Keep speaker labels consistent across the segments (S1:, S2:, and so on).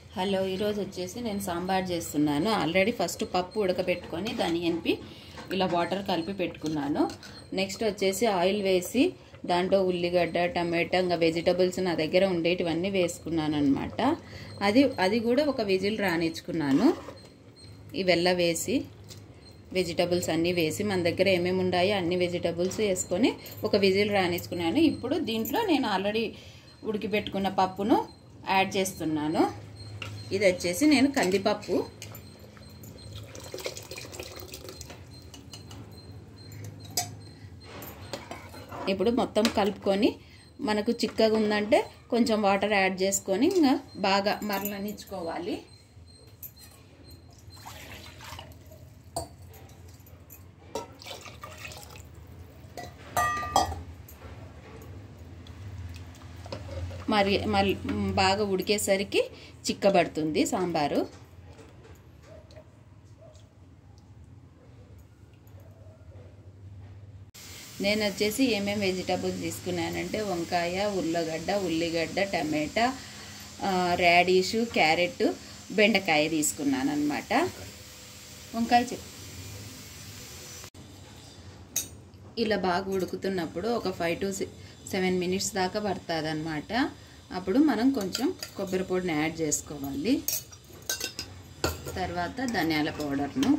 S1: hello ఈరోజు వచ్చేసి నేను సాంబార్ చేస్తున్నాను ఆల్రెడీ ఫస్ట్ పప్పు ఉడకబెట్టుకొని దాన్ని ఎనిపి ఇలా వాటర్ కలిపి పెట్టుకున్నాను నెక్స్ట్ వచ్చేసి ఆయిల్ వేసి దాంట్లో ఉల్లిగడ్డ టమాటా ఇంకా వెజిటబుల్స్ నా దగ్గర ఉండేటివన్నీ వేసుకున్నాను అనమాట అది అది కూడా ఒక విజిల్ రానిచ్చుకున్నాను ఇవెల్ల వేసి వెజిటబుల్స్ అన్నీ వేసి మన దగ్గర ఏమేమి ఉన్నాయో అన్ని వెజిటబుల్స్ వేసుకొని ఒక విజిల్ రానిచ్చుకున్నాను ఇప్పుడు దీంట్లో నేను ఆల్రెడీ ఉడికిపెట్టుకున్న పప్పును యాడ్ చేస్తున్నాను ఇది వచ్చేసి నేను కందిపప్పు ఇప్పుడు మొత్తం కలుపుకొని మనకు చిక్కగా ఉందంటే కొంచెం వాటర్ యాడ్ చేసుకొని ఇంకా బాగా మరలనిచ్చుకోవాలి మరి మళ్ళీ బాగా ఉడికేసరికి చిక్కబడుతుంది సాంబారు నేను వచ్చేసి ఏమేమి వెజిటబుల్స్ తీసుకున్నానంటే వంకాయ ఉల్లగడ్డ ఉల్లిగడ్డ టమాటా రాడిషు క్యారెట్ బెండకాయ తీసుకున్నాను అనమాట వంకాయ చెప్పు ఇలా బాగా ఉడుకుతున్నప్పుడు ఒక ఫైవ్ టు సెవెన్ మినిట్స్ దాకా పడుతుంది అనమాట అప్పుడు మనం కొంచెం కొబ్బరి పొడిని యాడ్ చేసుకోవాలి తర్వాత ధనియాల పౌడర్ను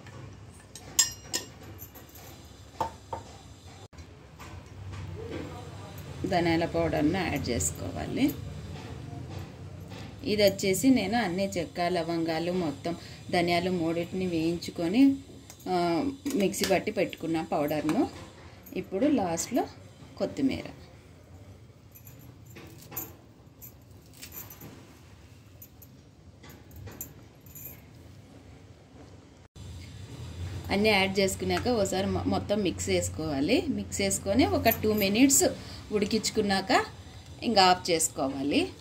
S1: ధనియాల పౌడర్ను యాడ్ చేసుకోవాలి ఇది వచ్చేసి నేను అన్ని చెక్క లవంగాలు మొత్తం ధనియాలు మూడింటిని వేయించుకొని మిక్సీ పట్టి పెట్టుకున్న పౌడర్ను ఇప్పుడు లాస్ట్లో కొత్తిమీర అన్నీ యాడ్ చేసుకున్నాక ఒకసారి మొత్తం మిక్స్ చేసుకోవాలి మిక్స్ చేసుకొని ఒక టూ మినిట్స్ ఉడికించుకున్నాక ఇంకా ఆఫ్ చేసుకోవాలి